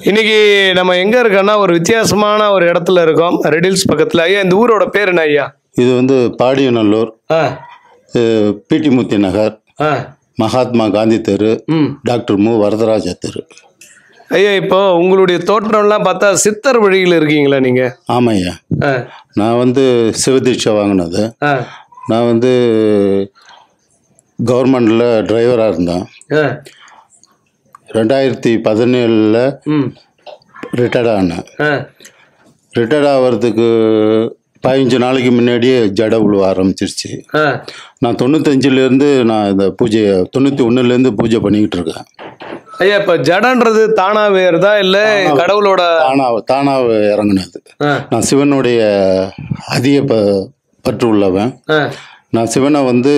இன்னைக்கு நம்ம எங்க இருக்கோம்னா ஒரு வித்தியாசமான ஒரு இடத்துல இருக்கோம் ரெடில்ஸ் பக்கத்துல ஐயா இந்த ஊரோட பேர் என்ன ஐயா இது வந்து பாடியநல்லூர் ஆ பிடிமுத்தி நகர் ஆ மகாத்மா காந்தி தெரு ம் டாக்டர் மு வரதராஜ தெரு ஐயா இப்போ உங்களுடைய தோற்றம்லாம் பார்த்தா சித்தர் வழியில் இருக்கீங்களா நீங்க ஆமாய்யா ஆ நான் வந்து சிவதீட்சை வாங்கினது ஆ நான் வந்து கவர்மெண்டில் டிரைவராக இருந்தேன் ஆ ரெண்டாயிரத்தி பதினேழில் ம் ரிட்டையர்ட் ஆனேன் ஆ ரிட்டையர்ட் ஆகிறதுக்கு பதினஞ்சு நாளைக்கு முன்னாடியே ஜட உழுவ ஆரம்பிச்சிருச்சு ஆ நான் தொண்ணூத்தஞ்சுலேருந்து நான் இந்த பூஜையை தொண்ணூற்றி ஒன்றுலேருந்து பூஜை பண்ணிக்கிட்டு இருக்கேன் ஐயா இப்போ ஜடன்றது தானா வேறுதா இல்ல கடவுளோட தானாக தானாக இறங்குனது ஆ நான் சிவனுடைய அதிக ப பற்று உள்ளவன் ஆ நான் சிவனை வந்து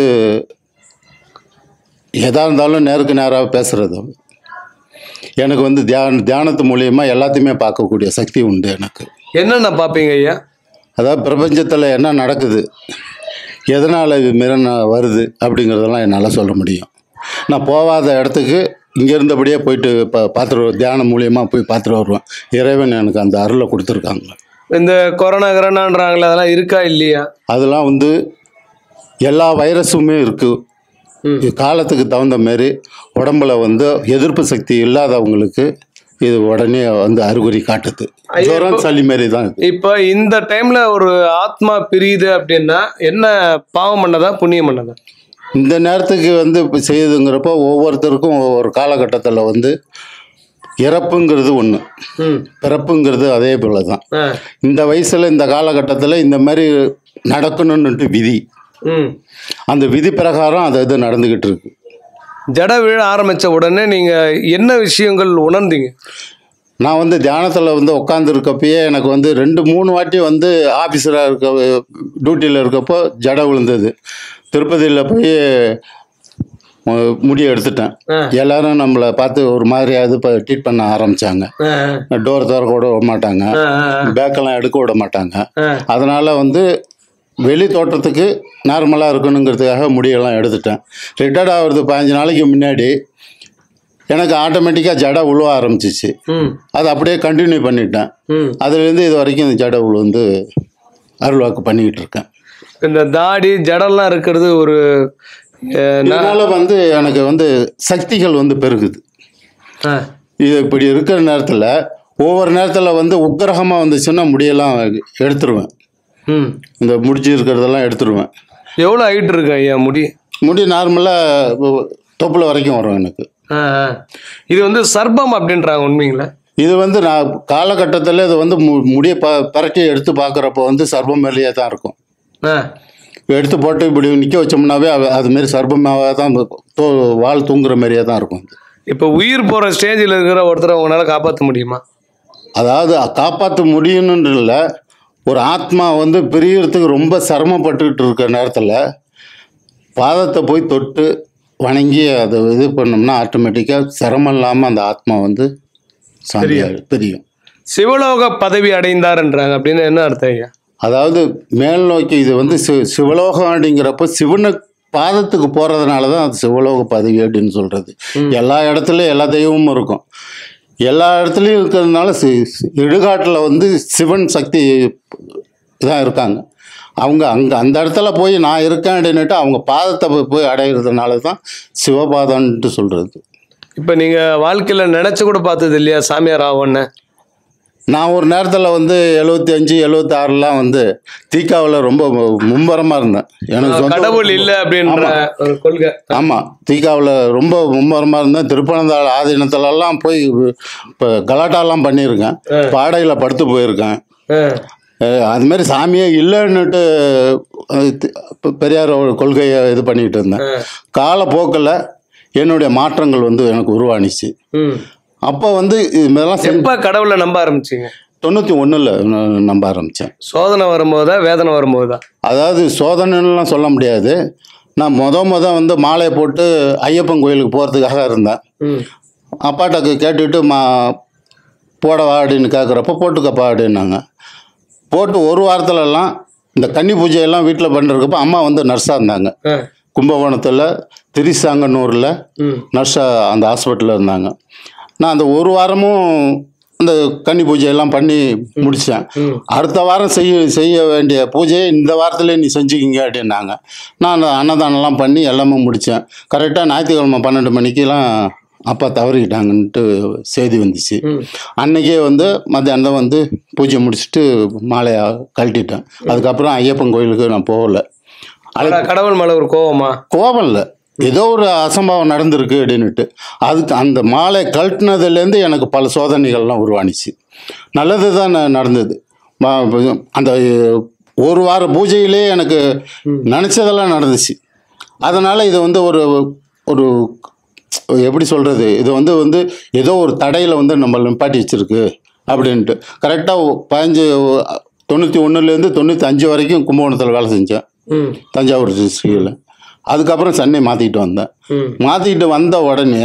எதா இருந்தாலும் நேருக்கு நேராக பேசுறது எனக்கு வந்து தியான தியானத்து மூலியமா எல்லாத்தையுமே பார்க்கக்கூடிய சக்தி உண்டு எனக்கு என்னென்ன பார்ப்பீங்க ஐயா அதாவது பிரபஞ்சத்தில் என்ன நடக்குது எதனால் இது மாரி நான் வருது அப்படிங்கிறதெல்லாம் என்னால் சொல்ல முடியும் நான் போகாத இடத்துக்கு இங்கே இருந்தபடியே போயிட்டு பா பார்த்துட்டு வருவேன். தியானம் மூலியமாக போய் பார்த்துட்டு வருவேன் இறைவன் எனக்கு அந்த அருளை கொடுத்துருக்காங்க இந்த கொரோனா கரோனான்றாங்களே அதெல்லாம் இருக்கா இல்லையா அதெல்லாம் வந்து எல்லா வைரஸுமே இருக்குது ம். காலத்துக்கு தகுந்த மாரி உடம்புல வந்து எதிர்ப்பு சக்தி இல்லாதவங்களுக்கு இது உடனே வந்து அறிகுறி காட்டுது ஐயா, ஜுரம் இப்போ- சளி மாரி தான் இது இப்போ இந்த டைம்ல ஒரு ஆத்மா பிரியுது அப்படின்னா என்ன பாவம் பண்ணதா புண்ணியம் பண்ணதா இந்த நேரத்துக்கு வந்து இப்போ செய்யுதுங்கிறப்போ ஒவ்வொருத்தருக்கும் ஒவ்வொரு காலகட்டத்தில் வந்து இறப்புங்கிறது ஒன்று ம் பிறப்புங்கிறது அதே போல தான் ஆ இந்த வயசில் இந்த காலகட்டத்தில் இந்த மாதிரி நடக்கணுன்னுட்டு விதி ம் அந்த விதி பிரகாரம் அது இது நடந்துக்கிட்டு இருக்கு ஜட விழ ஆரம்பிச்ச உடனே நீங்க என்ன விஷயங்கள் உணர்ந்தீங்க நான் வந்து தியானத்தில் வந்து உட்காந்துருக்கப்பயே எனக்கு வந்து ரெண்டு மூணு வாட்டி வந்து ஆஃபீஸராக இருக்க டியூட்டியில் இருக்கப்போ ஜட விழுந்தது திருப்பதியில் போய் அஹ், முடியை எடுத்துட்டேன் ஆ. எல்லாரும் நம்மளை பார்த்து ஒரு மாதிரியாவது இப்போ ட்ரீட் பண்ண ஆரம்பித்தாங்க ஆ, டோர் திறக்க விட விட மாட்டாங்க ஆ, ஆ, பேக்கெல்லாம் எடுக்க விட மாட்டாங்க ஆ. அதனால் வந்து வெளி தோற்றத்துக்கு நார்மலாக இருக்கணுங்கிறதுக்காக முடியெல்லாம் எடுத்துட்டேன் ரிட்டையர்ட் ஆகிறது பதினஞ்சு நாளைக்கு முன்னாடி எனக்கு ஆட்டோமேட்டிக்காக ஜடை உழுவ ஆரம்பிச்சிச்சு ம் அதை அப்படியே கண்டினியூ பண்ணிட்டேன் ம் அதுலேருந்து இது வரைக்கும் இந்த ஜடை உழு வந்து அருள்வாக்கு பண்ணிக்கிட்டு இருக்கேன் இந்த தாடி ஜடம்லாம் இருக்கிறது ஒரு அஹ், நா- இதனால வந்து எனக்கு வந்து சக்திகள் வந்து பெருகுது ஆ, இது இப்படி இருக்கிற நேரத்தில் ஒவ்வொரு நேரத்தில் வந்து உக்கிரகமாக வந்துச்சுன்னா முடியெல்லாம் எடுத்துருவேன் ம் இந்த முடிச்சு இருக்கிறதெல்லாம் எடுத்துருவேன் எவ்வளோ ஹைட் இருக்கு ஐயா முடி முடி நார்மலாக தொப்புல வரைக்கும் வரும் எனக்கு ஆ, ஆ. இது வந்து சர்ப்பம் அப்படின்றாங்க உண்மைங்களா இது வந்து நான் காலகட்டத்தில் இது வந்து மு முடியை ப பரட்டி எடுத்து பார்க்குறப்போ வந்து சர்ப்பம் மேலேயே தான் இருக்கும் ஆ எடுத்து போட்டு இப்படி நிற்க வச்சோம்னாவே அது- அதுமாரி சர்ப்பமாகவே தான் தோ வால் தூங்குற மாதிரியே தான் இருக்கும் அது இப்போ உயிர் போகிற ஸ்டேஜில் இருக்கிற ஒருத்தரை உங்களால் காப்பாற்ற முடியுமா அதாவது காப்பாற்ற முடியணுன்னு இல்லை ஒரு ஆத்மா வந்து பிரியறதுக்கு ரொம்ப சிரமப்பட்டுக்கிட்டு இருக்க நேரத்தில் பாதத்தை போய் தொட்டு வணங்கி அதை இது பண்ணோம்னா ஆட்டோமேட்டிக்காக சிரமம் இல்லாமல் அந்த ஆத்மா வந்து சாந்தியாக பிரியும் சிவலோக பதவி அடைந்தார்ன்றாங்க அப்படின்னு என்ன அர்த்தம் ஐயா அதாவது மேல் நோக்கி இது வந்து சி சிவலோகம் அப்படிங்கிறப்ப சிவனை பாதத்துக்கு போகிறதுனால தான் அது சிவலோக பதவி அப்படின்னு சொல்கிறது எல்லா இடத்துலையும் எல்லா தெய்வமும் இருக்கும் எல்லா இடத்துலையும் இருக்கிறதுனால சி சி- இடுகாட்டில் வந்து சிவன் சக்தி தான் இருக்காங்க அவங்க அங்கே அந்த இடத்துல போய் நான் இருக்கேன் அப்படின்னுட்டு அவங்க பாதத்தை போய் போய் அடையிறதுனால தான் சிவபாதம்ன்ட்டு சொல்கிறது இப்போ நீங்கள் வாழ்க்கையில் நினச்சி கூட பார்த்தது இல்லையா சாமியார் ஆவோன்னு நான் ஒரு நேரத்தில் வந்து எழுபத்தி அஞ்சு எழுபத்தாறுலாம் வந்து தீக்காவில் ரொம்ப மும்பரமாக இருந்தேன் எனக்கு சொந்த கடவுள் இல்லை அப்படின்ற ஆமா. ஒரு கொள்கை ஆமாம் தீக்காவில் ரொம்ப மும்மரமாக இருந்தேன் திருப்பனந்தாள் ஆதீனத்துலலாம் போய் இப்போ கலாட்டாலாம் பண்ணியிருக்கேன் பாடையில் படுத்து போயிருக்கேன் ஆ, அஹ் அது மாதிரி சாமியே இல்லைன்னுட்டு அஹ் தி- பெ- பெரியார் ஒரு கொள்கையை இது பண்ணிக்கிட்டு இருந்தேன் காலப்போக்கில் என்னுடைய மாற்றங்கள் வந்து எனக்கு உருவானிச்சு ம் அப்போ வந்து இது மாதிரிலாம் செஞ்சு எப்போ கடவுளை நம்ப ஆரம்பிச்சிங்க தொண்ணூற்றி ஒன்றில் நம்ப ஆரம்பித்தேன் சோதனை வரும்போதா வேதனை வரும்போதா அதாவது சோதனைலாம் சொல்ல முடியாது நான் மொத மொத வந்து மாலையை போட்டு ஐயப்பன் கோயிலுக்கு போகிறதுக்காக இருந்தேன் ம் அப்பாட்ட கேட்டுட்டு மா போடவா அப்படின்னு கேட்குறப்ப போட்டுக்கப்பா அப்படின்னாங்க போட்டு ஒரு வாரத்துலலாம் இந்த கன்னி பூஜையெல்லாம் வீட்டில் பண்ணிருக்கப்போ அம்மா வந்து நர்ஸாக இருந்தாங்க ஆ கும்பகோணத்தில் திரிசாங்கனூரில் ம் நர்ஸாக அந்த ஹாஸ்பிட்டலில் இருந்தாங்க நான் அந்த ஒரு வாரமும் அந்த கன்னி பூஜை எல்லாம் பண்ணி முடித்தேன் ம் அடுத்த வாரம் செய்ய செய்ய வேண்டிய பூஜையை இந்த வாரத்திலே நீ செஞ்சுக்கிங்க அப்படின்னாங்க நான் அந்த அன்னதானம்லாம் பண்ணி எல்லாமே முடித்தேன் கரெக்டாக ஞாயிற்றுக்கிழமை பன்னெண்டு மணிக்கெலாம் அப்பா தவறிக்கிட்டாங்கன்ட்டு செய்தி வந்துச்சு ம் அன்னைக்கே வந்து மத்தியானம் வந்து பூஜை முடிச்சுட்டு மாலையை கழட்டிட்டேன் அதுக்கப்புறம் ஐயப்பன் கோயிலுக்கு நான் போகல ஆனா கடவுள் மேல ஒரு கோவமா கோபம் இல்லை ஏதோ ஒரு அசம்பாவம் நடந்திருக்கு அப்படின்னுட்டு அதுக்கு அந்த மாலை கழட்டினதுலேருந்து எனக்கு பல சோதனைகள்லாம் உருவானிச்சு நல்லது தான் ந- நடந்தது ம- அந்த ஒரு வார பூஜையிலே எனக்கு நினச்சதெல்லாம் நடந்துச்சு அதனால் இது வந்து ஒரு ஒரு எப்படி சொல்கிறது இது வந்து வந்து ஏதோ ஒரு தடையில் வந்து நம்ம நிப்பாட்டி வச்சிருக்கு அப்படின்ட்டு கரெக்டாக பதினஞ்சு தொண்ணூற்றி ஒன்றுலேருந்து தொண்ணூற்றி அஞ்சு வரைக்கும் கும்பகோணத்தில் வேலை செஞ்சேன் ம் தஞ்சாவூர் டிஸ்ட்ரிக்டில் அதுக்கப்புறம் சென்னை மாற்றிக்கிட்டு வந்தேன் ம் மாற்றிக்கிட்டு வந்த உடனே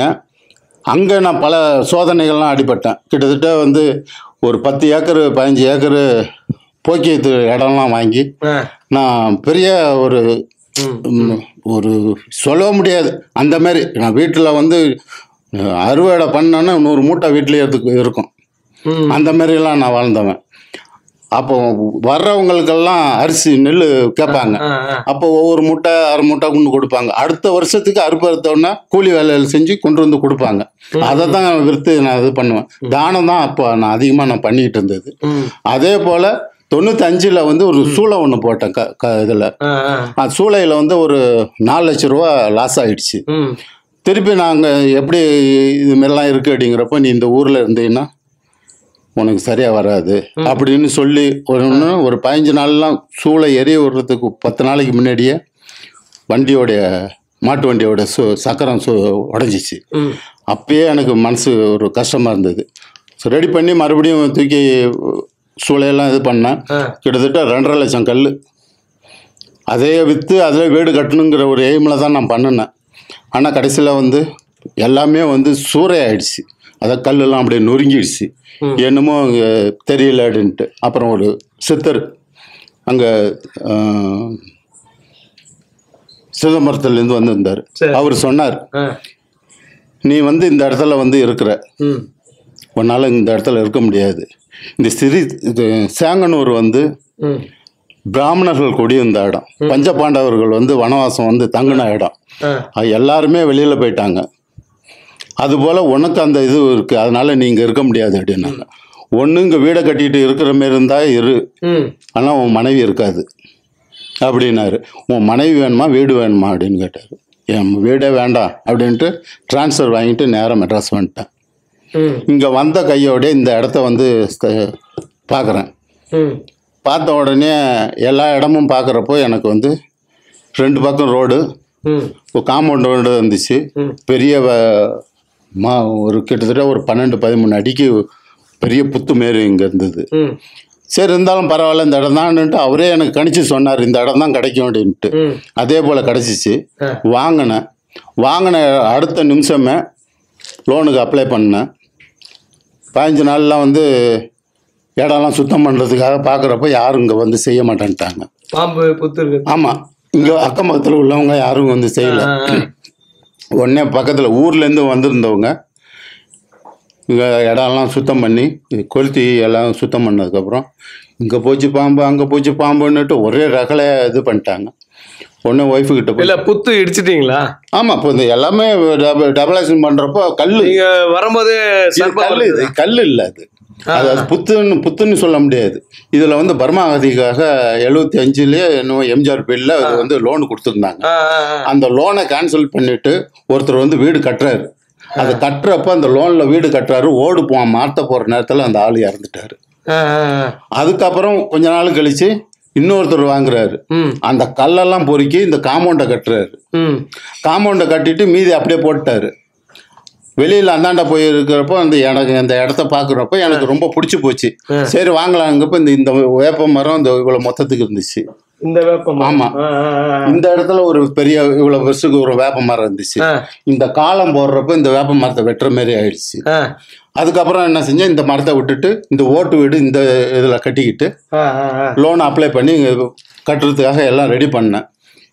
அங்கே நான் பல சோதனைகள்லாம் அடிபட்டேன் கிட்டத்தட்ட வந்து ஒரு பத்து ஏக்கரு பதினஞ்சு ஏக்கரு போக்கியத்து இடம்லாம் வாங்கி ஆ நான் பெரிய ஒரு ம் ம், ஒரு சொல்ல முடியாது அந்த மாதிரி நான் வீட்டில் வந்து அஹ், அறுவடை பண்ணேன்னா நூறு மூட்டை வீட்டிலேயே இருக்கு இருக்கும் ம் அந்த மாதிரிலாம் நான் வாழ்ந்தவன் அப்போ வர்றவங்களுக்கெல்லாம் அரிசி நெல் கேட்பாங்க ஆ ஆ அப்போ ஒவ்வொரு மூட்டை அரை மூட்டை கொண்டு கொடுப்பாங்க அடுத்த வருஷத்துக்கு அறுப்பு அறுத்தோடனே கூலி வேலையில் செஞ்சு கொண்டு வந்து கொடுப்பாங்க அதை தான் விற்று நான் இது பண்ணுவேன் தானம் தான் அப்போ நான் அதிகமாக நான் பண்ணிக்கிட்டு இருந்தது ம் அதே போல் தொண்ணூத்தஞ்சில் வந்து ஒரு சூளை ஒன்று போட்டேன் க க இதில் ஆ ஆ அந்த சூளையில் வந்து ஒரு நாலு லட்ச ரூபா லாஸ் ஆயிடுச்சு ம் திருப்பி நாங்கள் எப்படி இது மாதிரிலாம் இருக்குது அப்படிங்கிறப்ப நீ இந்த ஊரில் இருந்தீங்கன்னா உனக்கு சரியாக வராது அப்படின்னு சொல்லி ஒரு இன்னும் ஒரு பதினஞ்சு நாள்லாம் சூளை எரிய விடுறதுக்கு பத்து நாளைக்கு முன்னாடியே வண்டியோடைய மாட்டு வண்டியோட சு சக்கரம் சு உடஞ்சிச்சு ம் அப்பயே எனக்கு மனசு ஒரு கஷ்டமாக இருந்தது ஸோ ரெடி பண்ணி மறுபடியும் தூக்கி சூளையெல்லாம் இது பண்ணேன் ஆ கிட்டத்தட்ட ரெண்டரை லட்சம் கல் அதையே விற்று அதில் வீடு கட்டணுங்கிற ஒரு எய்மில் தான் நான் பண்ணினேன் ஆனால் கடைசியில் வந்து எல்லாமே வந்து சூறையாயிடுச்சு அதை கல்லெல்லாம் அப்படியே நொறுங்கிடுச்சு என்னமோ அங்கே தெரியல அப்படின்ட்டு அப்புறம் ஒரு சித்தர் அங்கே சிதம்பரத்துலேருந்து வந்திருந்தார் சரி. அவர் சொன்னார் ஆ நீ வந்து இந்த இடத்துல வந்து இருக்கிற ம் உன்னால் இந்த இடத்துல இருக்க முடியாது இந்த சிறி இது சேங்கனூர் வந்து ம் பிராமணர்கள் குடியிருந்த இடம் பஞ்சபாண்டவர்கள் வந்து வனவாசம் வந்து தங்கின இடம் ஆ அது எல்லாருமே வெளியில் போயிட்டாங்க அதுபோல் உனக்கு அந்த இது இருக்குது அதனால் நீங்கள் இருக்க முடியாது அப்படின்னாங்க ஒன்று இங்கே வீடை கட்டிட்டு இருக்கிற மாரி இருந்தால் இரு ம் ஆனால் உன் மனைவி இருக்காது அப்படின்னாரு உன் மனைவி வேணுமா வீடு வேணுமா அப்படின்னு கேட்டார் என் வீடே வேண்டாம் அப்படின்ட்டு ட்ரான்ஸ்ஃபர் வாங்கிட்டு நேராக மெட்ராஸ் வந்துட்டேன் ம் இங்கே வந்த கையோட இந்த இடத்த வந்து பார்க்குறேன் ம் பார்த்த உடனே எல்லா இடமும் பார்க்குறப்போ எனக்கு வந்து ரெண்டு பக்கம் ரோடு ம் ஒரு காம்பவுண்ட் ரோடு இருந்துச்சு ம். பெரிய வ- மா ஒரு கிட்டத்தட்ட ஒரு பன்னெண்டு பதிமூணு அடிக்கு பெரிய புத்து மாரி இங்கே இருந்தது ம் சரி இருந்தாலும் பரவாயில்ல இந்த இடம் தான்ட்டு அவரே எனக்கு கணிச்சு சொன்னார் இந்த இடம் தான் கிடைக்கும் அப்படின்ட்டு ம் அதே போல் கிடச்சிச்சு ஆ. வாங்கினேன் வாங்கின அடுத்த நிமிஷமே லோனுக்கு அப்ளை பண்ணேன் பதினஞ்சு நாள்லாம் வந்து இடம்லாம் சுத்தம் பண்ணுறதுக்காக பார்க்குறப்ப யாரும் இங்கே வந்து செய்ய மாட்டேன்ட்டாங்க பாம்பு புத்து இருக்கு ஆமாம் இங்கே அக்கம் பக்கத்தில் உள்ளவங்க யாரும் வந்து செய்யலை ஆ, ஆ. உடனே பக்கத்தில் ஊர்லேருந்து வந்திருந்தவங்க இங்கே இடம்லாம் சுத்தம் பண்ணி கொளுத்தி எல்லாம் சுத்தம் பண்ணதுக்கப்புறம் இங்கே போச்சு பாம்பு அங்கே போச்சு பாம்புன்னுட்டு ஒரே ரகலையை இது பண்ணிட்டாங்க உடனே ஒய்ஃபு கிட்ட போய் இல்ல புத்து இடிச்சிட்டீங்களா ஆமாம் இப்போ இந்த எல்லாமே டபுள் டபுளேஷன் பண்ணுறப்போ கல் நீங்க வரும்போது சர்ப்பம் கல் இது வருது. கல் இல்லை அது அது அது புத்துன்னு புத்துன்னு சொல்ல முடியாது இதில் வந்து பர்மா அகதிக்காக எழுபத்தி அஞ்சுலேயே இன்னும் எம்ஜிஆர் பேரில் அது வந்து லோன் கொடுத்துருந்தாங்க ஆ, ஆ, ஆ. அந்த லோனை கேன்சல் பண்ணிட்டு ஒருத்தர் வந்து வீடு கட்டுறாரு அது கட்டுறப்ப அந்த லோன்ல வீடு கட்டுறாரு ஓடு போ மாற்ற போற நேரத்தில் அந்த ஆள் இறந்துட்டாரு ஆ, ஆ, ஆ. அதுக்கப்புறம் கொஞ்ச நாள் கழிச்சு இன்னொருத்தர் வாங்குறாரு ம் அந்த கல்லெல்லாம் பொறுக்கி இந்த காம்பவுண்டை கட்டுறாரு ம் காம்பவுண்டை கட்டிட்டு மீதி அப்படியே போட்டாரு வெளியில் அந்தாண்ட போய் இருக்கிறப்போ அந்த எனக்கு அந்த இடத்த பார்க்குறப்ப எனக்கு ரொம்ப பிடிச்சி போச்சு சரி வாங்கலாங்கப்ப இந்த இந்த வேப்ப மரம் இந்த இவ்வளோ மொத்தத்துக்கு இருந்துச்சு இந்த வேப்பம் ஆமா. ஆ, ஆ, ஆ. இந்த இடத்துல ஒரு பெரிய இவ்வளோ வருஷத்துக்கு ஒரு வேப்ப மரம் இருந்துச்சு ஆ, இந்த காலம் போடுறப்ப இந்த வேப்ப மரத்தை வெட்டுற மாதிரி ஆயிடுச்சு ஆ, அதுக்கப்புறம் என்ன செஞ்சேன் இந்த மரத்தை விட்டுட்டு இந்த ஓட்டு வீடு இந்த இதில் கட்டிக்கிட்டு ஆ, ஆ, ஆ. லோன் அப்ளை பண்ணி இங்க கட்டுறதுக்காக எல்லாம் ரெடி பண்ணேன்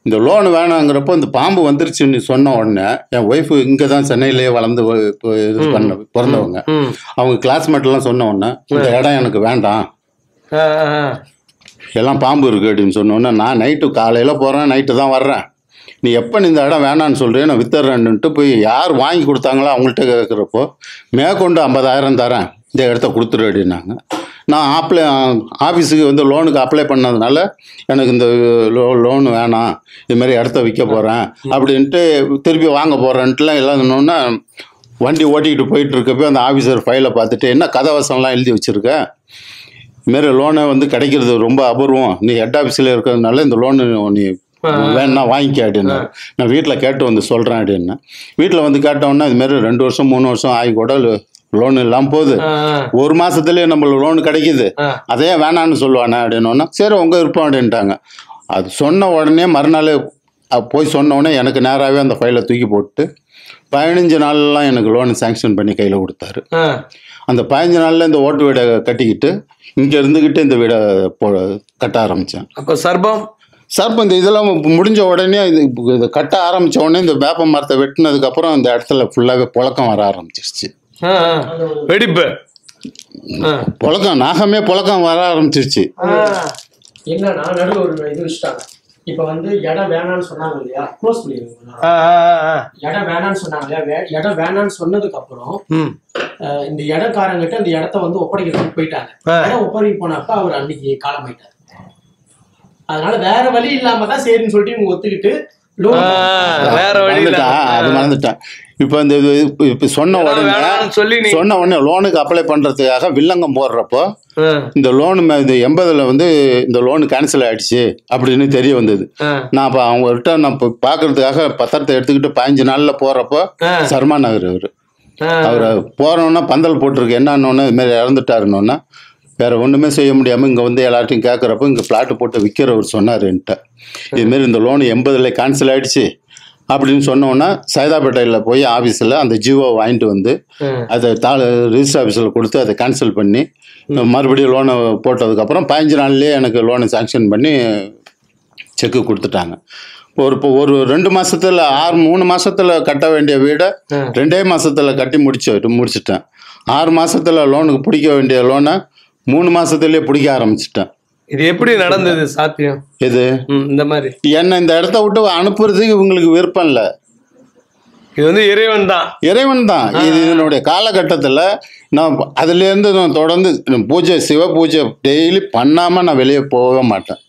இந்த லோன் வேணாங்கிறப்போ இந்த பாம்பு வந்துருச்சுன்னு சொன்ன உடனே என் ஒய்ஃபு இங்கே தான் சென்னையிலேயே வளர்ந்து வ- இப்போ இது பண்ண பிறந்தவங்க ம் அவங்க கிளாஸ்மேட்லாம் சொன்ன உடனே இந்த இடம் எனக்கு வேண்டாம் ஆ, ஆ, ஆ. எல்லாம் பாம்பு இருக்கு அப்படின்னு சொன்ன உடனே நான் நைட்டு காலையில் போகிறேன் நைட்டு தான் வர்றேன் நீ எப்போ நீ இந்த இடம் வேணான்னு சொல்கிறேன் நான் வித்துறேன்னுட்டு போய் யார் வாங்கி கொடுத்தாங்களோ அவங்கள்ட்ட கேட்குறப்போ மேற்கொண்டு ஐம்பதாயிரம் தரேன் இந்த இடத்த கொடுத்துரு அப்படின்னாங்க நான் அப்ளை ஆஃபீஸுக்கு வந்து லோனுக்கு அப்ளை பண்ணதுனால எனக்கு இந்த லோ லோன் வேணாம் இது மாதிரி இடத்த விற்க போகிறேன் அப்படின்ட்டு திருப்பி வாங்க போகிறேன்ட்டுலாம் எல்லாம் சொன்னோன்னே வண்டி ஓட்டிக்கிட்டு போயிட்டு இருக்கப்போ அந்த ஆஃபீஸர் ஃபைலை பார்த்துட்டு என்ன கதவசம்லாம் எழுதி வச்சுருக்க இதுமாரி லோனை வந்து கிடைக்கிறது ரொம்ப அபூர்வம் நீ ஹெட் ஆஃபீஸில் இருக்கிறதுனால இந்த லோனு நீ வேணா வாங்கிக்க அப்படின்னு நான் வீட்டில் கேட்டு வந்து சொல்கிறேன் அப்படின்னு வீட்டில் வந்து கேட்டோன்னா இதுமாரி ரெண்டு வருஷம் மூணு வருஷம் ஆகி கூட லோன் இல்லாமல் போகுது ஆ, ஆ. ஒரு மாசத்துலயே நம்மளுக்கு லோன் கிடைக்குது ஆ. அதே வேணான்னு சொல்லுவானே அப்படின்னோன்னா சரி உங்க விருப்பம் அப்படின்ட்டாங்க அது சொன்ன உடனே மறுநாள் அ, போய் சொன்ன உடனே எனக்கு நேராகவே அந்த ஃபைலை தூக்கி போட்டு பதினஞ்சு நாள்லாம் எனக்கு லோன் சேங்ஷன் பண்ணி கையில் கொடுத்தாரு ஆ. அந்த பதினஞ்சு நாளில் இந்த ஓட்டு வீடை கட்டிக்கிட்டு இங்கே இருந்துக்கிட்டு இந்த வீடை போ கட்ட ஆரம்பித்தேன் அப்ப சர்பம் சார் இப்போ இந்த இதெல்லாம் முடிஞ்ச உடனே இது இதை கட்ட ஆரம்பித்த உடனே இந்த வேப்ப மரத்தை வெட்டினதுக்கப்புறம் இந்த இடத்துல ஃபுல்லாகவே புழக்கம் வர ஆரம்பிச்சிருச்சு ஆ, ஆ. வெடிப்பு ஆ. புழக்கம் நாகமே புழக்கம் வர ஆரம்பிச்சிருச்சு என்னன்னா நடுவில் ஒரு இது வச்சுட்டாங்க இப்ப வந்து இடம் வேணாம்னு சொன்னாங்க இல்லையா க்ளோஸ் பண்ணிருக்கீங்களா ஆ, ஆ, ஆ, ஆ. இடம் வேணாம்னு சொன்னாங்க இல்லையா வே- இடம் வேணாம்னு சொன்னதுக்கு அப்புறம் ம். அஹ், இந்த இடக்காரங்கிட்ட இந்த இடத்த வந்து ஒப்படைக்கிறதுக்கு போயிட்டாங்க ஆ. இடம் ஒப்படைக்க போனப்ப அவர் அன்னைக்கு காலமாயிட்டார் அதனால வேற வழி இல்லாம தான் சரின்னு சொல்லிட்டு இவங்க ஒத்துக்கிட்டு ஆ, loan வேற வழி இல்ல மறந்துட்டேன், அது மறந்துட்டேன் இப்போ இந்த இது இப்ப- இப்ப சொன்ன இடம் உடனே வேணாம்னு சொல்லி நீ சொன்ன உடனே லோனுக்கு அப்ளை பண்றதுக்காக வில்லங்கம் போடுறப்போ ஆ, இந்த லோனு இந்த எண்பதுல வந்து இந்த லோனு கேன்சல் ஆயிடுச்சு அப்படின்னு தெரிய வந்தது ஆ. நான் அப்போ அவங்கள்ட்ட நான் இப்போ பார்க்கறதுக்காக பத்திரத்தை எடுத்துக்கிட்டு பதினஞ்சு நாள்ல போறப்போ ஆ. சர்மா நகர் அவர் ஆ. அவர் போறோன்னா பந்தல் போட்டிருக்கு என்னன்னு இது மாதிரி இறந்துட்டாருன்னொன்னே வேற ஒண்ணுமே செய்ய முடியாம இங்க வந்து எல்லார்ட்டையும் கேட்குறப்ப இங்க பிளாட் போட்டு விற்கிறவர் சொன்னார் என்கிட்ட இதுமாரி இந்த லோன் எண்பதுல கேன்சல் ஆயிடுச்சு அப்படின்னு சொன்னோன்னா சைதாப்பேட்டையில் போய் ஆஃபீஸில் அந்த ஜியோ வாங்கிட்டு வந்து ஆ. அதை தா ரிஜிஸ்டர் ஆஃபீஸில் கொடுத்து அதை கேன்சல் பண்ணி மறுபடியும் லோனை போட்டதுக்கப்புறம் பதினஞ்சு நாள்லேயே எனக்கு லோனை சாங்ஷன் பண்ணி செக்கு கொடுத்துட்டாங்க ஒரு இப்போ ஒரு ரெண்டு மாசத்துல ஆறு மூணு மாசத்துல கட்ட வேண்டிய வீடை ஆ. ரெண்டே மாசத்துல கட்டி முடிச்சு முடிச்சிட்டேன் ஆறு மாசத்துல லோனுக்கு பிடிக்க வேண்டிய லோனை மூணு மாசத்துலயே பிடிக்க ஆரம்பிச்சிட்டேன் இது எப்படி நடந்தது சாத்தியம் இது ம், இந்த மாதிரி என்னை இந்த இடத்த விட்டு அனுப்புறதுக்கு இவங்களுக்கு விருப்பம் இல்லை இது வந்து இறைவன் தான் இறைவன் தான் இது இதனுடைய காலகட்டத்தில் நான் அதுலேருந்து நான் தொடர்ந்து பூஜை சிவ பூஜை டெய்லி பண்ணாமல் நான் வெளியே போகவே மாட்டேன்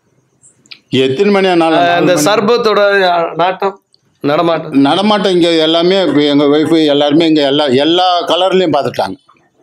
எத்தனை மணி ஆனாலும் நாலு அந்த மணி- சர்பத்தோட நாட்டம் நடமாட்டம் நடமாட்டம் இங்கே எல்லாமே எங்கள் ஒய்ஃபு எல்லாருமே இங்கே எல்லா எல்லா கலர்லேயும் பார்த்துட்டாங்க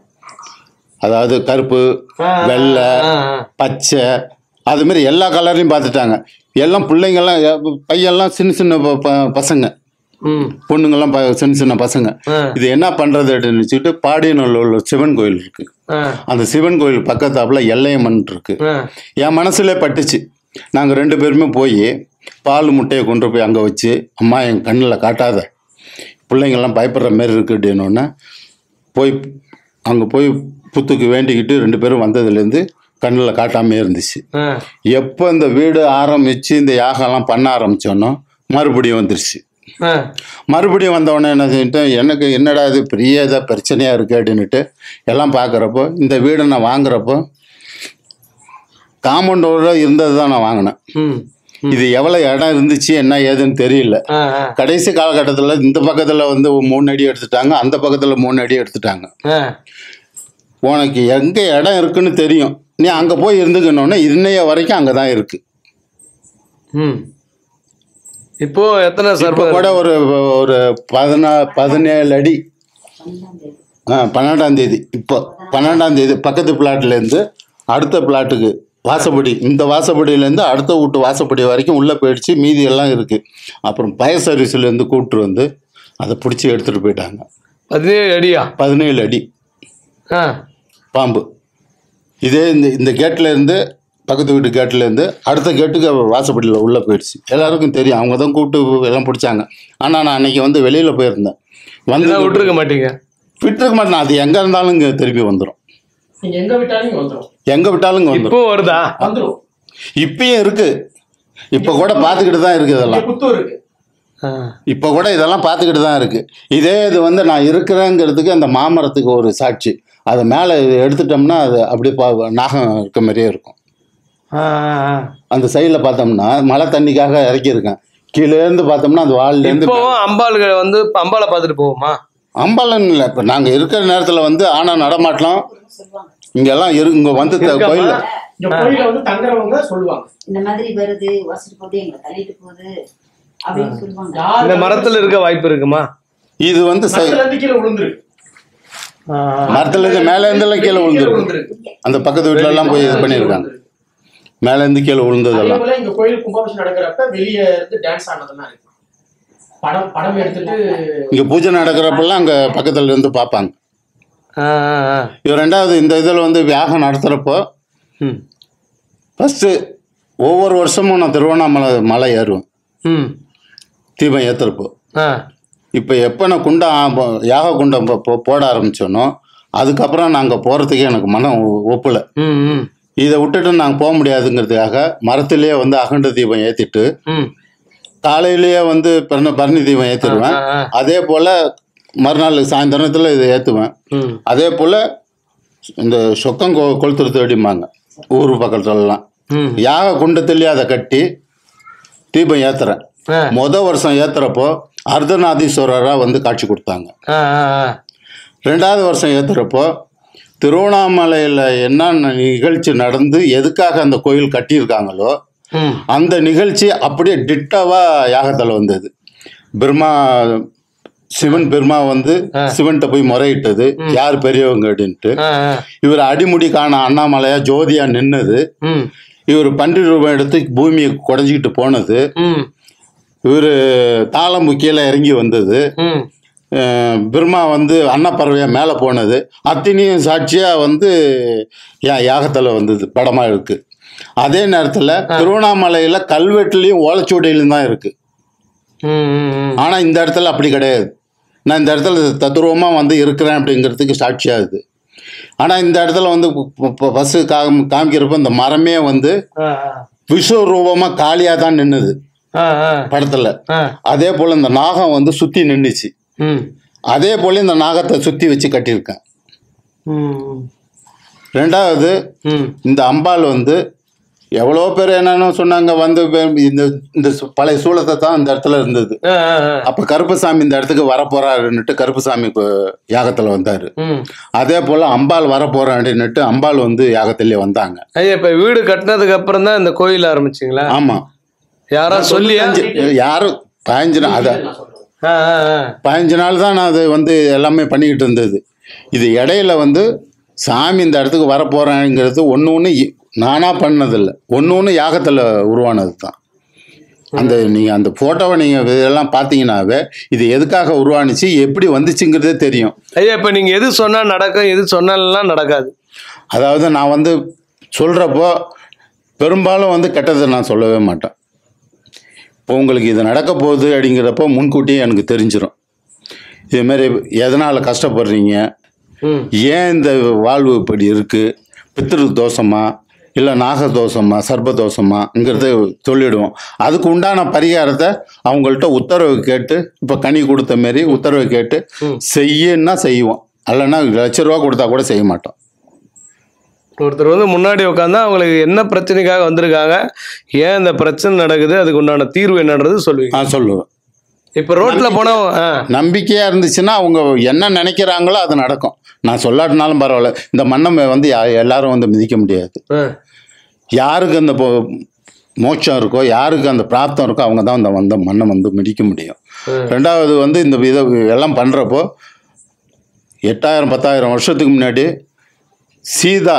அதாவது கருப்பு வெள்ளை ஆ, ஆ. பச்சை அது மாதிரி எல்லா கலர்லையும் பார்த்துட்டாங்க எல்லாம் பிள்ளைங்கெல்லாம் எ- பையெல்லாம் சின்ன சின்ன ப- ப- பசங்க ம் பொண்ணுங்கெல்லாம் ப- சின்ன சின்ன பசங்க ஆ. இது என்ன பண்ணுறது அப்படின்னு வச்சுக்கிட்டு பாடியனூரில் ஒரு சிவன் கோயில் இருக்கு ஆ, அந்த சிவன் கோயில் பக்கத்தாப்புல எல்லையம்மன் இருக்கு ஆ. என் மனசுல பட்டுச்சு நாங்கள் ரெண்டு பேருமே போய் பால் முட்டையை கொண்டு போய் அங்கே வச்சு அம்மா என் கண்ணில் காட்டாத பிள்ளைங்கள்லாம் பயப்படுற மாதிரி இருக்கு அப்படின்னோடனே போய் அங்கே போய் புத்துக்கு வேண்டிக்கிட்டு ரெண்டு பேரும் வந்ததுலேருந்து கண்ணில் காட்டாமே இருந்துச்சு ஆ. எப்போ இந்த வீடு ஆரம்பித்து இந்த யாகம்லாம் பண்ண ஆரம்பித்தோன்னோ மறுபடியும் வந்துருச்சு ஆ. மறுபடியும் வந்தவொடனே என்ன செஞ்சுட்டேன் எனக்கு என்னடா இது பெரிய இதாக பிரச்சனையாக இருக்குது அப்படின்னுட்டு எல்லாம் பார்க்குறப்போ இந்த வீடை நான் வாங்குறப்போ காம்பவுண்டோட இருந்தது தான் நான் வாங்கினேன் ம் இது எவ்வளோ இடம் இருந்துச்சு என்ன ஏதுன்னு தெரியல ஆ, ஆ. கடைசி காலகட்டத்தில் இந்த பக்கத்தில் வந்து மூணு அடி எடுத்துட்டாங்க அந்த பக்கத்தில் மூணு அடி எடுத்துட்டாங்க ஆ. உனக்கு எங்கே இடம் இருக்குன்னு தெரியும் நீ அங்கே போய் இருந்துக்கணுன்னே இன்னைய வரைக்கும் அங்கே தான் இருக்குது ம் இப்போ எத்தனை இப்போ சர்பம் கூட ஒரு ஒரு பதினா பதினேழு அடி ஆ பன்னெண்டாம் தேதி இப்போ பன்னெண்டாம் தேதி பக்கத்து பிளாட்லேருந்து அடுத்த பிளாட்டுக்கு வாசப்படி இந்த வாசப்படியிலேருந்து அடுத்த வீட்டு வாசப்படி வரைக்கும் உள்ளே போயிடுச்சு மீதி எல்லாம் இருக்குது அப்புறம் ஃபயர் சர்வீஸ்லேருந்து கூப்பிட்டு வந்து அதை பிடிச்சி எடுத்துகிட்டு போயிட்டாங்க பதினேழு அடியா பதினேழு அடி ஆ பாம்பு இதே இந்த இந்த கேட்டில் இருந்து பக்கத்து வீட்டு கேட்டில் இருந்து அடுத்த கேட்டுக்கு வாசப்படியில் உள்ளே போயிடுச்சு எல்லாருக்கும் தெரியும் அவங்க தான் கூப்பிட்டு எல்லாம் பிடிச்சாங்க ஆனால் நான் அன்னைக்கு வந்து வெளியில் போயிருந்தேன் வந்து இதெல்லாம் விட்டுருக்க மாட்டீங்க விட்டுருக்க மாட்டேன் அது எங்கே இருந்தாலும் இங்கே திருப்பி வந்துடும் நீங்க எங்க விட்டாலும் இங்க வந்துரும் எங்கே விட்டாலும் இங்கே வந்துடும் இப்போ வருதா வந்துரும் இப்பயும் இருக்கு இப்போ கூட பார்த்துக்கிட்டு தான் இருக்குது இங்க இதெல்லாம் புத்தூர் இருக்கு ஆ. இப்போ கூட இதெல்லாம் பார்த்துக்கிட்டு தான் இருக்குது இதே இது வந்து நான் இருக்கிறேங்கிறதுக்கு அந்த மாமரத்துக்கு ஒரு சாட்சி அதை மேலே எடுத்துட்டோம்னா அது அப்படியே பா நாகம் இருக்க மாதிரியே இருக்கும் ஆ, ஆ, ஆ. அந்த சைடில் பார்த்தோம்னா மழை தண்ணிக்காக இறக்கியிருக்கேன் கீழேருந்து பார்த்தோம்னா அந்த வால்லேருந்து இப்போவும் அம்பாளுகள் வந்து இப்ப அம்பாளை பார்த்துட்டு போவோமா அம்பலம் இல்லை இப்போ நாங்கள் இருக்கிற நேரத்தில் வந்து ஆனா நடமாட்டலாம் சொல்லுவாங்க இங்கெல்லாம் இரு இங்கே வந்து இருக்காமா? கோயிலில் இந்த கோயில வந்து தங்குறவங்க சொல்லுவாங்க இந்த மாதிரி வருது வசிட்டு போகுது எங்களை தள்ளிட்டு போகுது அப்படின்னு சொல்லுவாங்க யார் இந்த மரத்துல இருக்க வாய்ப்பு இருக்குமா இது வந்து சை- மரத்துல இருந்து கீழே விழுந்துருக்கு ஆ, ஆ. மரத்துலேருந்து மேலேருந்தெல்லாம் கீழே விழுந்துருக்கு விழுந்துருக்கு அந்த பக்கத்து வீட்டுல எல்லாம் போய் இது பண்ணியிருக்காங்க மேலேருந்து கீழே அதே விழுந்ததெல்லாம் போல இங்க கோயில் கும்பாபிஷேகம் நடக்கிறப்ப வெளியே இருந்து டான்ஸ் ஆனதெல்லாம் இருக்கு படம் படம் எடுத்துட்டு இங்கே பூஜை நடக்கிறப்பெல்லாம் அங்கே பக்கத்துல இருந்து பார்ப்பாங்க ஆ, ஆ, ஆ. இது ரெண்டாவது இந்த இதில் வந்து யாகம் நடத்துகிறப்போ ம். ஃபஸ்ட்டு ஒவ்வொரு வருஷமும் நான் திருவண்ணாமலை மலை ஏறுவேன் ம். தீபம் ஏற்றுறப்போ ஆ. இப்போ எப்போ நான் குண்டம் ஆ- யாக குண்டம் போ- போ- போட ஆரம்பிச்சோனோ அதுக்கப்புறம் நாங்கள் போகிறதுக்கே எனக்கு மனம் ஒ- ஒப்பல ம், ம். இதை விட்டுட்டு நாங்கள் போக முடியாதுங்கிறதுக்காக மரத்திலேயே வந்து அகண்ட தீபம் ஏற்றிட்டு ம். காலையிலேயே வந்து பரணி பரணி தீபம் ஏற்றிடுவேன் ஆ, ஆ. அதே போல் மறுநாள் சாயந்தரத்தில் இதை ஏற்றுவேன் ம். அதே போல் இந்த சொக்கம் கொ கொளுத்துறது அப்படிம்பாங்க ஊர் பக்கத்துலலாம் ம். யாக குண்டத்திலேயே அதை கட்டி தீபம் ஏற்றுறேன் ஆ. முத வருஷம் ஏற்றுறப்போ அர்த்தநாதீஸ்வரராக வந்து காட்சி கொடுத்தாங்க ஆ, ஆ, ஆ. ரெண்டாவது வருஷம் ஏற்றுறப்போ திருவண்ணாமலையில் என்ன நிகழ்ச்சி நடந்து எதுக்காக அந்த கோயில் கட்டியிருக்காங்களோ ம். அந்த நிகழ்ச்சி அப்படியே டிட்டாவாக யாகத்தில் வந்தது பிரம்மா சிவன் பெருமா வந்து சிவன்கிட்ட போய் முறையிட்டது யார் பெரியவங்க அப்படின்ட்டு ஆ, ஆ. இவர் அடிமுடி காண அண்ணாமலையா ஜோதியா நின்னது ம். இவர் பன்றி ரூபாய் எடுத்து பூமியை குடஞ்சிக்கிட்டு போனது ம். இவர் இவர் தாளம்பு கீழே இறங்கி வந்தது ம். அஹ் பிரம்மா வந்து அன்னப்பறவையா மேலே போனது அத்தனையும் சாட்சியாக வந்து யா- யாகத்தில் வந்தது படமாக இருக்கு அதே நேரத்தில் திருவண்ணாமலையில் கல்வெட்டுலேயும் ஓலைச்சுவடியிலும் தான் இருக்கு ம், ம், ம். ஆனால் இந்த இடத்துல அப்படி கிடையாது நான் இந்த இடத்துல தத்துருவமாக வந்து இருக்கிறேன் அப்படிங்கிறதுக்கு சாட்சியாகுது ஆனால் இந்த இடத்துல வந்து பஸ்ஸு காம் காமிக்கிறப்ப இந்த மரமே வந்து ஆ, ஆ. விஸ்வரூபமாக காலியாக தான் நின்னுது ஆ, ஆ. படத்தில் ஆ. அதே போல் இந்த நாகம் வந்து சுற்றி நின்றுச்சு ம். அதே போல் இந்த நாகத்தை சுற்றி வச்சு கட்டியிருக்கேன் ம். ரெண்டாவது ம். இந்த அம்பாள் வந்து எவ்வளோ பேர் என்னென்னு சொன்னாங்க வந்து வே- இந்த இந்த சு- பழைய சூளத்தை தான் இந்த இடத்துல இருந்தது ஆ, ஆ, ஆ. அப்போ கருப்பசாமி இந்த இடத்துக்கு வரப்போறாருன்னுட்டு கருப்பசாமி இப்போ யாகத்தில் வந்தார் ம். அதே போல் அம்பாள் வரப்போறான்னுட்டு அம்பாள் வந்து யாகத்திலே வந்தாங்க ஐயா இப்ப வீடு கட்டினதுக்கு அப்புறம் தான் இந்த கோயில் ஆரம்பிச்சிங்களா ஆமாம் யாரா சொல்லியா யாரும் பதினஞ்சு நாள் அதை நான் சொல்றேன் ஆ, ஆ, ஆ. பதினஞ்சு நாள் தான் நான் அது வந்து எல்லாமே பண்ணிக்கிட்டு இருந்தது இது இடையில வந்து சாமி இந்த இடத்துக்கு வரப்போகிறேங்கிறது ஒன்று ஒன்று நானாக பண்ணதில்லை ஒன்று ஒன்று யாகத்தில் உருவானது தான் அந்த நீங்கள் அந்த ஃபோட்டோவை நீங்கள் இதெல்லாம் பார்த்தீங்கன்னாவே இது எதுக்காக உருவானுச்சு எப்படி வந்துச்சுங்கிறதே தெரியும் ஐயா இப்ப நீங்க எது சொன்னா நடக்கும் எது சொன்னாலாம் நடக்காது அதாவது நான் வந்து சொல்கிறப்போ பெரும்பாலும் வந்து கெட்டதை நான் சொல்லவே மாட்டேன் இப்போ உங்களுக்கு இது நடக்க போகுது அப்படிங்கிறப்போ முன்கூட்டியே எனக்கு தெரிஞ்சிடும் இதுமாரி எதனால் கஷ்டப்படுறீங்க ம். ஏன் இந்த வாழ்வு இப்படி இருக்குது பித்திரு தோஷமா இல்லை நாக தோஷமா சர்ப தோஷமாங்கிறத சொல்லிடுவோம் அதுக்கு உண்டான பரிகாரத்தை அவங்கள்ட்ட உத்தரவு கேட்டு இப்போ கனி கொடுத்த மாரி உத்தரவு கேட்டு செய்யன்னா செய்வோம் இல்லைன்னா லட்ச ரூபா கொடுத்தா கூட செய்ய மாட்டோம் ஒருத்தர் வந்து முன்னாடி உட்காந்தா அவங்களுக்கு என்ன பிரச்சனைக்காக வந்திருக்காங்க ஏன் இந்த பிரச்சனை நடக்குது அதுக்கு உண்டான தீர்வு என்னன்றது சொல்லுவீங்க நான் சொல்லுவேன் இப்ப ரோட்ல போனா ஆ, நம்பிக்கையாக இருந்துச்சுன்னா அவங்க என்ன நினைக்கிறாங்களோ அது நடக்கும் நான் சொல்லாட்டினாலும் பரவாயில்ல இந்த மண்ணை வந்து யா- எல்லாரும் வந்து மிதிக்க முடியாது ஆ. யாருக்கு அந்த பொ- மோட்சம் இருக்கோ யாருக்கு அந்த பிராப்தம் இருக்கோ அவங்க தான் அந்த வந்த மண்ணை வந்து மிதிக்க முடியும் ம். ரெண்டாவது வந்து இந்த இதை எல்லாம் பண்ணுறப்போ எட்டாயிரம் பத்தாயிரம் வருஷத்துக்கு முன்னாடி சீதா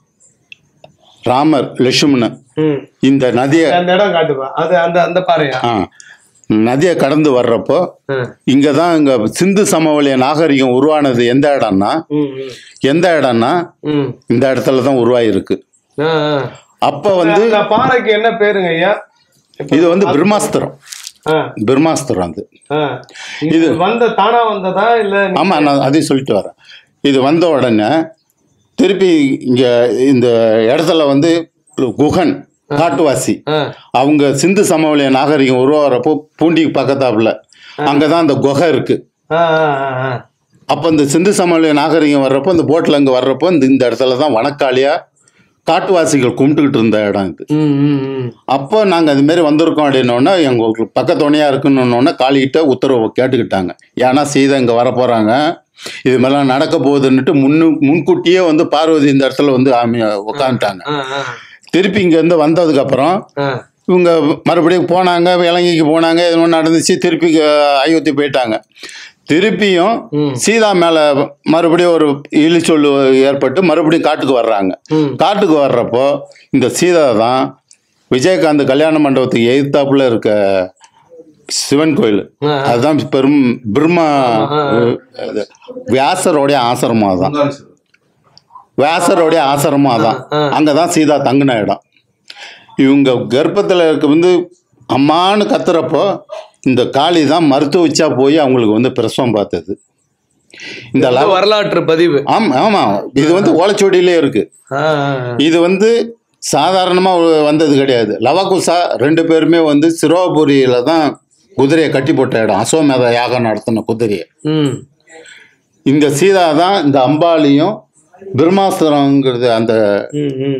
ராமர் லட்சுமணன் ம். இந்த நதியை அந்த இடம் காட்டுப்பா அது அந்த அந்த பாறையா ஆ நதியை கடந்து வர்றப்போ ஆ. இங்கே தான் இங்கே சிந்து சமவெளிய நாகரிகம் உருவானது எந்த இடம்னா ம், ம். எந்த இடம்னா ம். இந்த இடத்துல தான் உருவாயிருக்கு ஆ, ஆ. அப்போ வந்து அந்த பாறைக்கு என்ன பேருங்க ஐயா இது வந்து பிரம்மாஸ்திரம் ஆ, பிரம்மாஸ்திரம் அது ஆ. இது வந்த தானா வந்ததா இல்ல நீ- ஆமாம் நான் அதையும் சொல்லிட்டு வரேன் இது வந்த உடனே திருப்பி இங்கே இந்த இடத்துல வந்து குகன் காட்டுவாசி ஆ அவங்க சிந்து சமவெளிய நாகரிகம் உருவாகிறப்போ பூண்டிக்கு பக்கத்தாப்புல அங்கதான் அந்த குகை இருக்கு ஆ ஆ ஆ, ஆ அப்போ இந்த சிந்து சமவெளி நாகரிகம் வர்றப்போ இந்த போட்டில் அங்கே வர்றப்போ இந்த இந்த இடத்துல தான் வனக்காளியா காட்டுவாசிகள் கும்பிட்டுக்கிட்டு இருந்த இடம் இது ம் ம் ம் அப்போ நாங்கள் அது மாதிரி வந்திருக்கோம் அப்படின்னோடனே எங்களுக்கு பக்கத்துணையாக இருக்குன்னு காளிகிட்ட உத்தரவு கேட்டுக்கிட்டாங்க ஏன்னா சீதை இங்கே வர போகிறாங்க இது மாதிரிலாம் நடக்க போகுதுன்னுட்டு முன்னு முன்கூட்டியே வந்து பார்வதி இந்த இடத்துல வந்து ஆமி உட்காந்துட்டாங்க ஆ ஆ திருப்பி இங்கேருந்து வந்ததுக்கப்புறம் ஆ இவங்க மறுபடியும் போனாங்க இலங்கைக்கு போனாங்க இது ஒன்று நடந்துச்சு திருப்பி அஹ், அயோத்தி போயிட்டாங்க திருப்பியும் ம். சீதா மேலே மறுபடியும் ஒரு இழிச்சொல்லு ஏற்பட்டு மறுபடியும் காட்டுக்கு வர்றாங்க ம் காட்டுக்கு வர்றப்போ இந்த சீதா தான் விஜயகாந்த் கல்யாண மண்டபத்துக்கு எதிர்த்தாப்புல இருக்க சிவன் கோயில் ஆ. அதுதான் பெரும் பிரம்மா ஆ, ஆ. இது, வியாசரோடைய ஆசிரமம் தான் வியாசரோடைய ஆசிரமம் தான் ஆ, ஆ. அங்கே தான் சீதா தங்கின இடம் இவங்க கர்ப்பத்தில் இருக்க வந்து அம்மான்னு கத்துறப்போ இந்த காளி தான் மருத்துவ வச்சா போய் அவங்களுக்கு வந்து பிரசவம் பார்த்தது இந்த இது லவ வரலாற்று பதிவு ஆமாம் ஆமாம் இது வந்து ஓலைச்சுவடியிலே இருக்கு ஆ ஆ, ஆ. இது வந்து சாதாரணமாக வந்தது கிடையாது லவகுசா ரெண்டு பேருமே வந்து சிரோபுரியில தான் குதிரையை கட்டி போட்ட இடம் அசோமேத யாகம் நடத்தின குதிரையை ம் இந்த சீதா தான் இந்த அம்பாலியும் பிரம்மாஸ்திரங்கிறது அந்த ம் ம்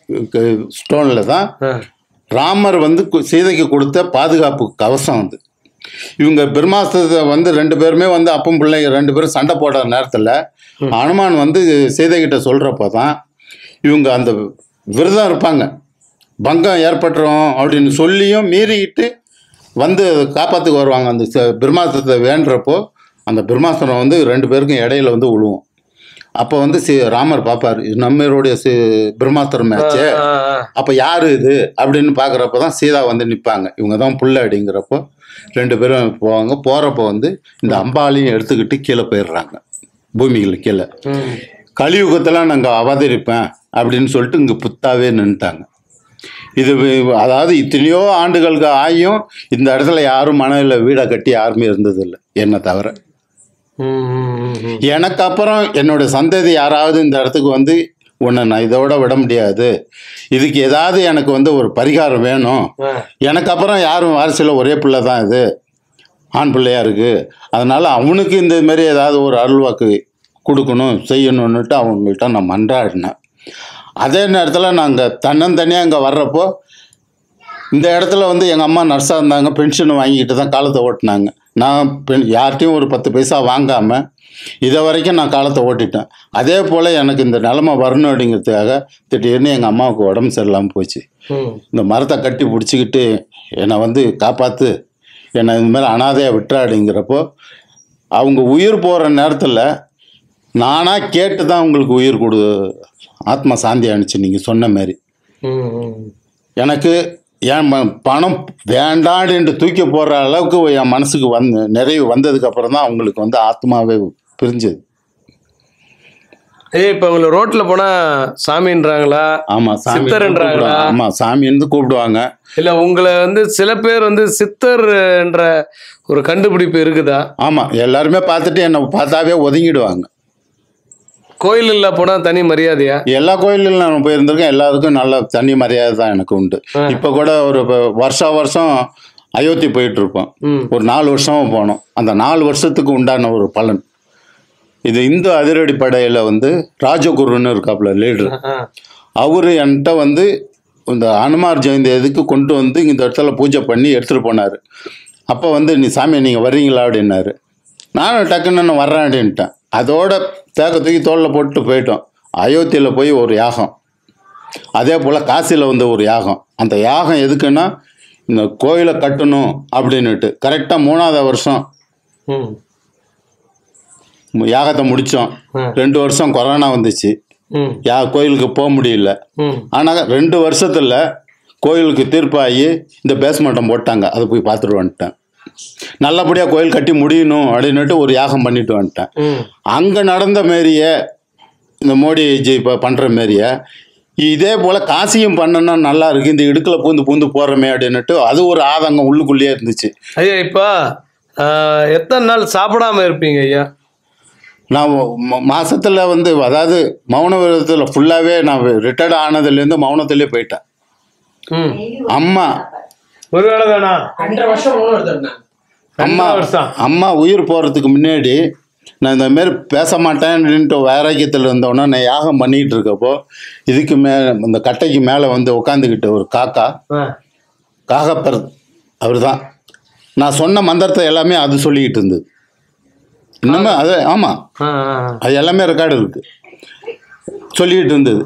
ஸ்டோனில் தான் ஆ ராமர் வந்து கு- சீதைக்கு கொடுத்த பாதுகாப்பு கவசம் அது இவங்க பிரம்மாஸ்திரத்தை வந்து ரெண்டு பேருமே வந்து அப்பம் பிள்ளைங்க ரெண்டு பேரும் சண்டை போடுற நேரத்தில் அனுமான் வந்து சீதை கிட்ட சொல்கிறப்போ தான் இவங்க அந்த விரதம் இருப்பாங்க பங்கம் ஏற்பட்டுரும் அப்படின்னு சொல்லியும் மீறிக்கிட்டு வந்து காப்பாற்றுக்கு வருவாங்க அந்த ச- பிரம்மாஸ்திரத்தை வேண்டுறப்போ அந்த பிரம்மாஸ்திரம் வந்து ரெண்டு பேருக்கும் இடையில வந்து விழுவும் அப்போ வந்து சி ராமர் பார்ப்பார் இது நம்மளுடைய சி பிரம்மாஸ்திரம் மேட்சே ஆ, ஆ. அப்போ யார் இது அப்படின்னு பார்க்குறப்ப தான் சீதா வந்து நிற்பாங்க இவங்க தான் புள்ள அப்படிங்கிறப்போ ரெண்டு பேரும் போவாங்க போகிறப்போ வந்து இந்த அம்பாலையும் எடுத்துக்கிட்டு கீழே போயிடுறாங்க பூமியில் கீழே ம் கலியுகத்தில் நாங்கள் அவதரிப்பேன் அப்படின்னு சொல்லிட்டு இங்கே புத்தாவே நின்றுட்டாங்க இது வி- அதாவது இத்தனையோ ஆண்டுகளுக்கு ஆகியும் இந்த இடத்துல யாரும் மனதில் வீடை கட்டி யாருமே இருந்ததில்லை என்னை தவிர ம், ம், ம், ம். எனக்கு அப்புறம் என்னோட சந்ததி யாராவது இந்த இடத்துக்கு வந்து உன்னை நான் இதோட விட முடியாது இதுக்கு ஏதாவது எனக்கு வந்து ஒரு பரிகாரம் வேணும் ஆ. எனக்கு அப்புறம் யாரும் வாரிசில் ஒரே பிள்ளை தான் இது ஆண் பிள்ளையா இருக்கு அதனால அவனுக்கு இந்த மாதிரி ஏதாவது ஒரு அருள்வாக்கு கொடுக்கணும் செய்யணுன்னுட்டு அவங்கள்ட்ட நான் மன்றாடினேன் அதே நேரத்தில் நாங்கள் தன்னந்தனியாக இங்கே வர்றப்போ இந்த இடத்துல வந்து எங்கள் அம்மா நர்ஸாக இருந்தாங்க பென்ஷன் வாங்கிக்கிட்டு தான் காலத்தை ஓட்டினாங்க நான் பெண் யார்கிட்டையும் ஒரு பத்து பைசா வாங்காமல் இதை வரைக்கும் நான் காலத்தை ஓட்டிட்டேன் அதே போல் எனக்கு இந்த நிலமை வரணும் அப்படிங்கிறதுக்காக திடீர்னு எங்கள் அம்மாவுக்கு உடம்பு சரியில்லாமல் போச்சு ம். இந்த மரத்தை கட்டி பிடிச்சிக்கிட்டு என்னை வந்து காப்பாற்று என்னை இந்த மாதிரி அனாதையாக விட்டுறாடிங்கிறப்போ அவங்க உயிர் போகிற நேரத்தில் நானாக கேட்டு தான் உங்களுக்கு உயிர் கொடு ஆத்மா சாந்தி அனுச்சு நீங்கள் சொன்ன மாதிரி ம், ம். எனக்கு என் ம- பணம் வேண்டான்னு தூக்கி போடுற அளவுக்கு என் மனசுக்கு வந்து நிறைவு வந்ததுக்கு அப்புறம் தான் அவங்களுக்கு வந்து ஆத்மாவே பிரிஞ்சது ஏய் இப்போ உங்களை ரோட்ல போனா சாமின்றாங்களா ஆமாம் சாமி சித்தர்ன்றாங்களா? ஆமாம் சாமின்னு கூப்பிடுவாங்க இல்ல உங்களை வந்து சில பேர் வந்து சித்தர் என்ற ஒரு கண்டுபிடிப்பு இருக்குதா ஆமாம் எல்லாருமே பார்த்துட்டு என்னை பார்த்தாவே ஒதுங்கிடுவாங்க கோயில்ல போனா தனி மரியாதையா எல்லா கோயிலும் நான் போயிருந்திருக்கேன் எல்லாருக்கும் நல்ல தனி மரியாதை தான் எனக்கு உண்டு ஆ. இப்போ கூட ஒரு ப- வருஷா வருஷம் அயோத்தி போயிட்டு இருப்போம் ம் ஒரு நாலு வருஷமும் போனோம் அந்த நாலு வருஷத்துக்கு உண்டான ஒரு பலன் இது இந்து அதிரடி படையில் வந்து ராஜகுருன்னு இருக்காப்புல லீடர் ஆ. அவர் என்கிட்ட வந்து இந்த அனுமார் ஜெயந்தி எதுக்கு கொண்டு வந்து இந்த இடத்துல பூஜை பண்ணி எடுத்துகிட்டு போனார் அப்போ வந்து நீ சாமி நீங்கள் வர்றீங்களா அப்படின்னாரு நானும் டக்குன்னு நான் வர்றேன் அப்படின்ட்டேன் அதோட தேக்க தூக்கி தோளில் போட்டு போயிட்டோம் அயோத்தியில் போய் ஒரு யாகம் அதே போல் காசியில் வந்து ஒரு யாகம் அந்த யாகம் எதுக்குன்னா இந்த கோயிலை கட்டணும் அப்படின்னுட்டு கரெக்டாக மூணாவது வருஷம் ம் யாகத்தை முடித்தோம் ஆ. ரெண்டு வருஷம் கொரோனா வந்துச்சு ம் யா கோயிலுக்கு போக முடியல ம் ஆனால் ரெண்டு வருஷத்தில் கோயிலுக்கு தீர்ப்பாகி இந்த பேஸ்மட்டம் போட்டாங்க அதை போய் பார்த்துட்டு வந்துட்டேன் நல்லபடியாக கோயில் கட்டி முடியணும் அப்படின்னுட்டு ஒரு யாகம் பண்ணிட்டு வந்துட்டேன் ம் அங்கே நடந்த மாரியே இந்த மோடிஜி இப்போ பண்ணுற மாரியே இதே போல் காசியும் பண்ணனா நல்லா இருக்கு இந்த இடுக்கில் பூந்து பூந்து போகிறோமே அப்படின்னுட்டு அது ஒரு ஆதங்கம் உள்ளுக்குள்ளேயே இருந்துச்சு ஐயா இப்போ ஆஹ், எத்தனை நாள் சாப்பிடாம இருப்பீங்க ஐயா நான் ம- மாசத்துல வந்து அதாவது மௌன விரதத்தில் ஃபுல்லாகவே நான் ரிட்டையர்ட் ஆனதுலேருந்து மௌனத்திலே போயிட்டேன் ம் டெய்லி அம்மா ஒரு வேளை தானா ரெண்டரை வருஷம் மூணு வருது அம்மா ரெண்டரை வருஷம் அம்மா உயிர் போகிறதுக்கு முன்னாடி நான் இந்த மாதிரி பேச மாட்டேன்னுட்டு வைராக்கியத்தில் இருந்தோன்னே நான் யாகம் பண்ணிக்கிட்டு இருக்கப்போ இதுக்கு மே இந்த கட்டைக்கு மேலே வந்து உட்காந்துக்கிட்ட ஒரு காக்கா ஆ காகப்பர் அவர் தான் நான் சொன்ன மந்திரத்தை எல்லாமே அது சொல்லிக்கிட்டு இருந்தது இன்னுமே அது ஆமாம் ஆ ஆ, ஆ. அது எல்லாமே ரெக்கார்டு இருக்கு சொல்லிக்கிட்டு இருந்தது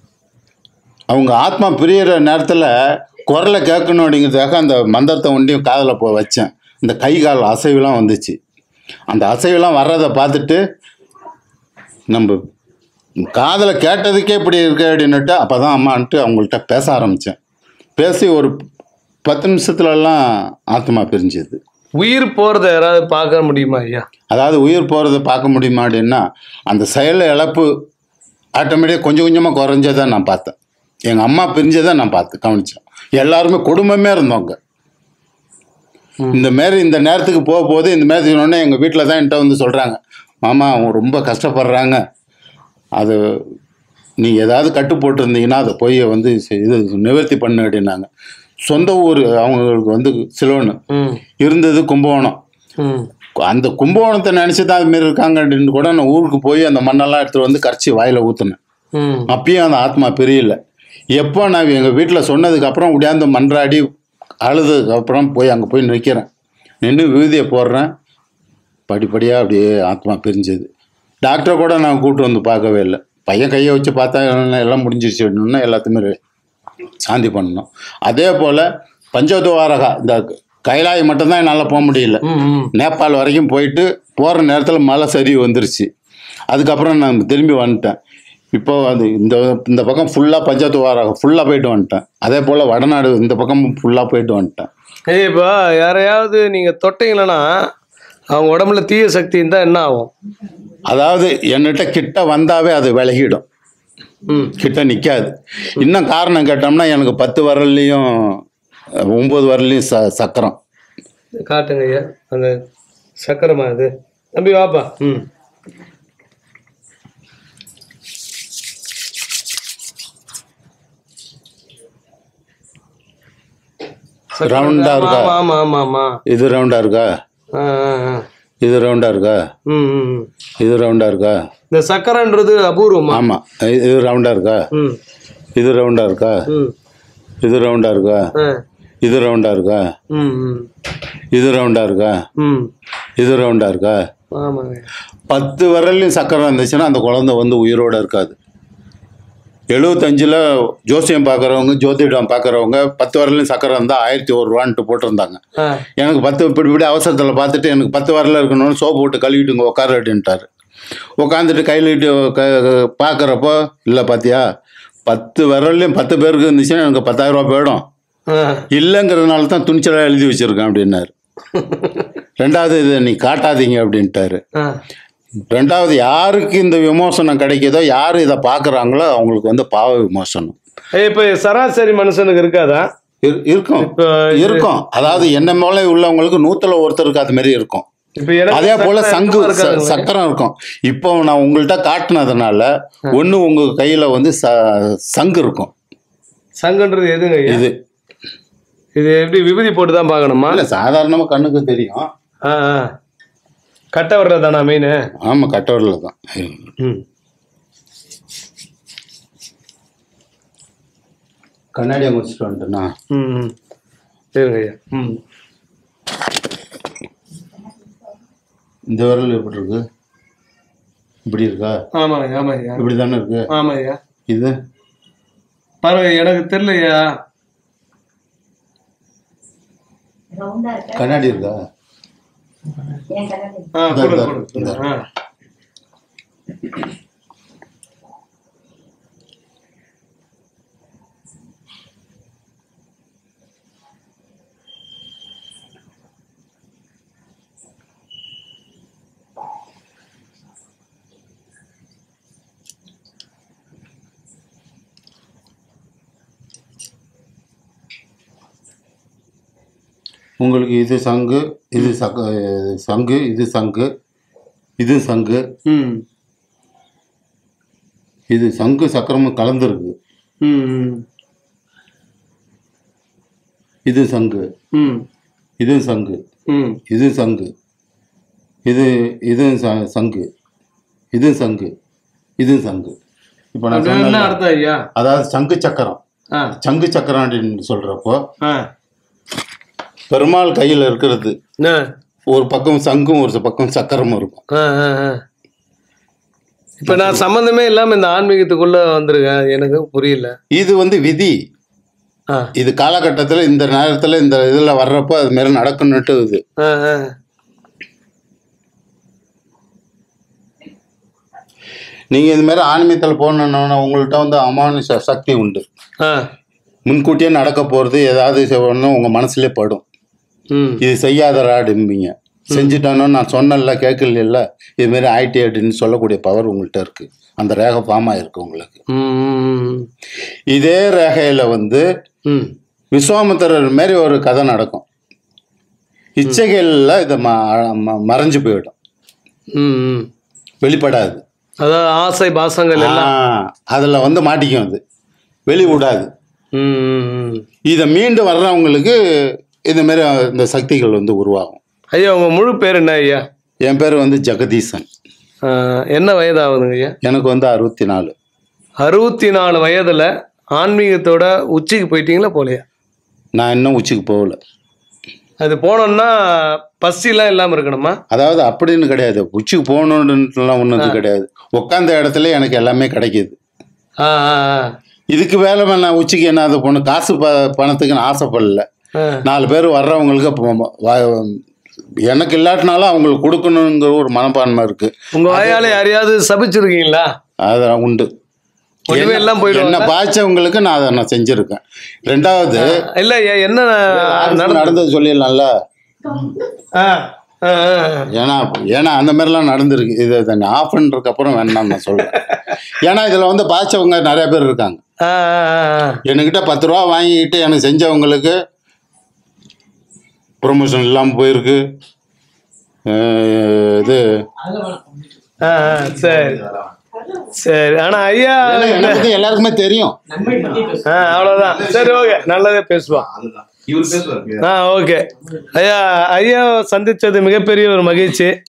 அவங்க ஆத்மா பிரியிற நேரத்தில் குரலை கேட்கணும் அப்படிங்கிறதுக்காக அந்த மந்திரத்தை ஒண்டியும் காதில் போ வச்சேன் இந்த கை கால் அசைவுலாம் வந்துச்சு அந்த அசைவுலாம் வர்றதை பார்த்துட்டு நம்ம காதில் கேட்டதுக்கே இப்படி இருக்கு அப்படின்னுட்டு அப்போ தான் அம்மான்ட்டு அவங்கள்ட்ட பேச ஆரம்பித்தேன் பேசி ஒரு பத்து நிமிஷத்துலலாம் ஆத்மா பிரிஞ்சுது உயிர் போறத யாராவது பார்க்க முடியுமா ஐயா அதாவது உயிர் போகிறத பார்க்க முடியுமா அப்படின்னா அந்த செயல் இழப்பு ஆட்டோமேட்டிக்காக கொஞ்சம் கொஞ்சமாக குறைஞ்சதை நான் பார்த்தேன் எங்கள் அம்மா பிரிஞ்சதை நான் பார்த்து கவனித்தேன் எல்லாருமே குடும்பமே இருந்தவங்க இந்த மாரி இந்த நேரத்துக்கு போக போது இந்த மாதிரி சொன்னோடனே எங்கள் வீட்டில் தான் என்கிட்ட வந்து சொல்கிறாங்க மாமா அவங்க ரொம்ப கஷ்டப்படுறாங்க அது நீ ஏதாவது கட்டு போட்டிருந்தீங்கன்னா அதை போய் வந்து செ- இது நிவர்த்தி பண்ணு அப்படின்னாங்க சொந்த ஊர் அவங்களுக்கு வந்து சிலோன்னு ம் இருந்தது கும்பகோணம் ம் அந்த கும்பகோணத்தை நினச்சி தான் அது மாரி இருக்காங்க அப்படின்னு கூட நான் ஊருக்கு போய் அந்த மண்ணெல்லாம் எடுத்துகிட்டு வந்து கரைச்சி வாயில் ஊற்றுனேன் ம் அப்பயும் அந்த ஆத்மா பிரியல எப்போ நான் எங்கள் வீட்டில் சொன்னதுக்கப்புறம் உடையாந்து மன்றாடி அழுதுக்கு அப்புறம் போய் அங்கே போய் நிற்கிறேன் நின்று விழுதியை போடுறேன் படிப்படியாக அப்படியே ஆத்மா பிரிஞ்சது டாக்டரை கூட நான் கூப்பிட்டு வந்து பார்க்கவே இல்லை பையன் கையை வச்சு பார்த்தா எல்லாம் எல்லாம் முடிஞ்சிருச்சு அப்படின்னா எல்லாத்தையுமே ரெ- சாந்தி பண்ணணும் அதே போல் பஞ்சதுவாரகா இந்த கைலாய் மட்டும்தான் என்னால் போக முடியல ம் ம் நேபாள் வரைக்கும் போயிட்டு போகிற நேரத்தில் மழை சரிவு வந்துருச்சு அதுக்கப்புறம் நான் திரும்பி வந்துட்டேன் இப்போ அது இந்த இந்த பக்கம் ஃபுல்லாக பஞ்சத்துவாரகம் ஃபுல்லாக போயிட்டு வந்துட்டேன் அதே போல் வடநாடு இந்த பக்கம் ஃபுல்லாக போயிட்டு வந்துட்டேன் ஏய் இப்போ யாரையாவது நீங்கள் தொட்டீங்களன்னா அவங்க உடம்புல தீய சக்தி இருந்தால் என்ன ஆகும் அதாவது என்கிட்ட கிட்ட வந்தாவே அது விலகிடும் ம் கிட்ட நிற்காது இன்னும் காரணம் கேட்டோம்னா எனக்கு பத்து வரல்லையும் ஒம்பது வரலையும் ச சக்கரம் காட்டுங்க ஐயா அந்த சக்கரமா அது தம்பி வாப்பா ம் ரவுண்டாக இருக்கா ஆமா ஆமா ஆமா ஆமா இது ரவுண்டாக இருக்கா ஆ, ஆ, ஆ. இது ரவுண்டாக இருக்கா ம் ம், ம். இது ரவுண்டாக இருக்கா இந்த சக்கரன்றது அபூர்வமா ஆமாம் இது ரவுண்டாக இருக்கா ம் இது ரவுண்டாக இருக்கா ம் இது ரவுண்டாக இருக்கா ஆ இது ரவுண்டாக இருக்கா ம் ம் இது ரவுண்டாக இருக்கா ம் இது ரவுண்டாக இருக்கா ஆமாங்க பத்து விரல்லையும் சக்கரம் இருந்துச்சுன்னா அந்த குழந்தை வந்து உயிரோடு இருக்காது எழுபத்தஞ்சில் ஜோசியம் பார்க்குறவங்க ஜோதிடம் பார்க்குறவங்க பத்து வரலையும் சக்கரம் இருந்தால் ஆயிரத்தி ஒரு ரூபான்ட்டு போட்டிருந்தாங்க ஆ எனக்கு பத்து இப்படி இப்படி அவசரத்தில் பார்த்துட்டு எனக்கு பத்து வரல இருக்கணும்னு சோப்பு போட்டு கழுவிட்டு இங்கே உட்கார அப்படின்ட்டார் உட்காந்துட்டு கையில் இட்டு க பார்க்குறப்போ இல்லை பார்த்தியா பத்து விரல்லையும் பத்து பேருக்கு இருந்துச்சுன்னா எனக்கு பத்தாயிரரூபா போயிடும் ஆ இல்லைங்கிறதுனால தான் துணிச்சலாக எழுதி வச்சுருக்கேன் அப்படின்னாரு ரெண்டாவது இதை நீ காட்டாதீங்க அப்படின்ட்டாரு ஆ ரெண்டாவது யாருக்கு இந்த விமோசனம் கிடைக்குதோ யார் இதை பார்க்குறாங்களோ அவங்களுக்கு வந்து பாவ விமோசனம் ஏய், இப்ப சராசரி மனுஷனுக்கு இருக்காதா இரு- இருக்கும் இப்போ இது- இருக்கும் அதாவது என்ன மேலே உள்ளவங்களுக்கு நூத்துல ஒருத்தருக்கு அது மாதிரி இருக்கும் இப்ப எனக்கு அதே போல சக்கரம் சங்கு இருக்குமா ச- இருக்காதுங்களா? சக்கரம் இருக்கும் இப்போ நான் உங்கள்கிட்ட காட்டுனதுனால ஒன்று உங்க கையில வந்து ச சங்கு இருக்கும் சங்குன்றது எதுங்க ஐயா? இது இது எப்படி விபூதி போட்டு தான் பார்க்கணுமா இல்லை சாதாரணமாக கண்ணுக்கு தெரியும் ஆ ஆ கட்டை வர்றதானா மெயின் ஆமாம் கட்டவரில் தான் ம் கண்ணாடியை முடிச்சுட்டு வந்துட்டேன்னா ம் ம் சரிங்க ஐயா ம் இந்த விரல் எப்படி இருக்கு இப்படி இருக்கா ஆமாங்க ஆமாய்யா இப்படி தானே இருக்கு ஆமாய்யா இது பாருங்க எனக்கு தெரியலையா ரவுண்டா இருக்கா கண்ணாடி இருக்கா என் கண்ணாடி ஆ இதா, கொடுங்க இதா, கொடுங்க இதா. ஆ உங்களுக்கு இது சங்கு இது சக்க சங்கு இது சங்கு இது சங்கு ம் இது சங்கு சக்கரமும் கலந்துருக்கு ம் ம் இது சங்கு ம் இது சங்கு ம் இது சங்கு இது இது ச- சங்கு இது சங்கு இது சங்கு இப்போ நான் அது என்ன சொன்னேன்ல, அர்த்தம் ஐயா அதாவது சங்கு சக்கரம் ஆ சங்கு சக்கரம் அப்படின்னு சொல்றப்போ ஆ பெருமாள் கையில் இருக்கிறது ஆ ஒரு பக்கம் சங்கும் ஒரு பக்கம் சக்கரமும் இருக்கும் ஆ ஆ ஆ இப்போ நான் சம்மந்தமே இல்லாமல் இந்த ஆன்மீகத்துக்குள்ள வந்திருக்கேன் எனக்கு புரியல இது வந்து விதி ஆ இது காலகட்டத்தில் இந்த நேரத்தில் இந்த இதில் வர்றப்போ அது மாதிரி நடக்கணுன்ட்டு இது ஆ ஆ நீங்கள் இது மாதிரி ஆன்மீகத்தில் போகணுன்னா உங்கள்கிட்ட வந்து அமானுஷ சக்தி உண்டு ஆ முன்கூட்டியே நடக்க போகிறது ஏதாவது ஒன்று உங்கள் மனசுலேயே படும் ம் இது செய்யாதடா அப்படிம்பீங்க செஞ்சுட்டானோ நான் சொன்னல கேட்கல இது மாதிரி ஆயிட்டே அப்படின்னு சொல்லக்கூடிய பவர் உங்கள்கிட்ட இருக்கு அந்த ரேகை ஃபார்ம் ஆயிருக்கு உங்களுக்கு ம், ம் இதே ரேகையில் வந்து ம் விஸ்வாமித்திரர் மாதிரி ஒரு கதை நடக்கும் இச்சைகளில் இதை ம ம- மறைஞ்சு போயிடும் ம் ம் வெளிப்படாது அதாவது ஆசை பாசங்கள் எல்லாம் அதில் வந்து மாட்டிக்கும் அது வெளி விடாது ம் ம் ம் இதை மீண்டு வர்றவங்களுக்கு இந்த மாதிரி இந்த சக்திகள் வந்து உருவாகும் ஐயா உங்க முழு பேர் என்ன ஐயா என் பேர் வந்து ஜெகதீசன் ஆ, என்ன வயதாகுதுங்க ஐயா எனக்கு வந்து அறுபத்தி நாலு அறுபத்தி நாலு வயதுல ஆன்மீகத்தோட உச்சிக்கு போயிட்டீங்களா போலையா நான் இன்னும் உச்சிக்கு போகல அது போனோம்னா பசிலாம் இல்லாமல் இருக்கணுமா அதாவது அப்படின்னு கிடையாது உச்சிக்கு போகணுன்னுலாம் ஒன்றும் கிடையாது உட்காந்த இடத்துல எனக்கு எல்லாமே கிடைக்கிது ஆ ஆ ஆ. இதுக்கு வேலை நான் உச்சிக்கு என்ன அது போகணும் காசு ப பணத்துக்கு நான் ஆசைப்படல ஆ. நாலு பேர் வர்றவங்களுக்கு இப்போ ம- வ- எனக்கு இல்லாட்டினாலும் அவங்களுக்கு கொடுக்கணுங்கிற ஒரு மனப்பான்மை இருக்கு உங்க வாயால யாரையாவது சபிச்சிருக்கீங்களா அது உண்டு ஒண்ணுமே என்ன- எல்லாம் போயிடுவாங்க. என்ன பாய்ச்சவங்களுக்கு நான் அதை நான் செஞ்சிருக்கேன் ரெண்டாவது இல்ல ஐயா என்ன ஆபீஸ்ல நடந்தது நடந்தது சொல்லிடலாம்ல ஆ, ஆ, ஆ. ஏன்னா ஏன்னா அந்த மாதிரிலாம் நடந்திருக்கு இது இதை நீ ஆஃப் பண்ணுறதுக்கு அப்புறம் வேணாம் நான் சொல்றேன் ஏன்னா இதில் வந்து பாய்ச்சவங்க நிறைய பேர் இருக்காங்க ஆ, ஆ, ஆ. என்கிட்ட பத்து ரூபா வாங்கிக்கிட்டு எனக்கு செஞ்சவங்களுக்கு ப்ரொமோஷன் இல்லாமல் போயிருக்கு அஹ் இது ஆ, ஆ, சரி சரி ஆனா ஐயா ஏன்னா என்னை பத்தி எல்லாருக்குமே தெரியும் நன்மை பத்தி பேசு ஆ அவ்வளவுதான் சரி ஓகே நல்லதே பேசுவோம் அதுதான் இவர் பேசுவார் ஆ ஓகே ஐயா ஐயா சந்திச்சது மிகப்பெரிய ஒரு மகிழ்ச்சி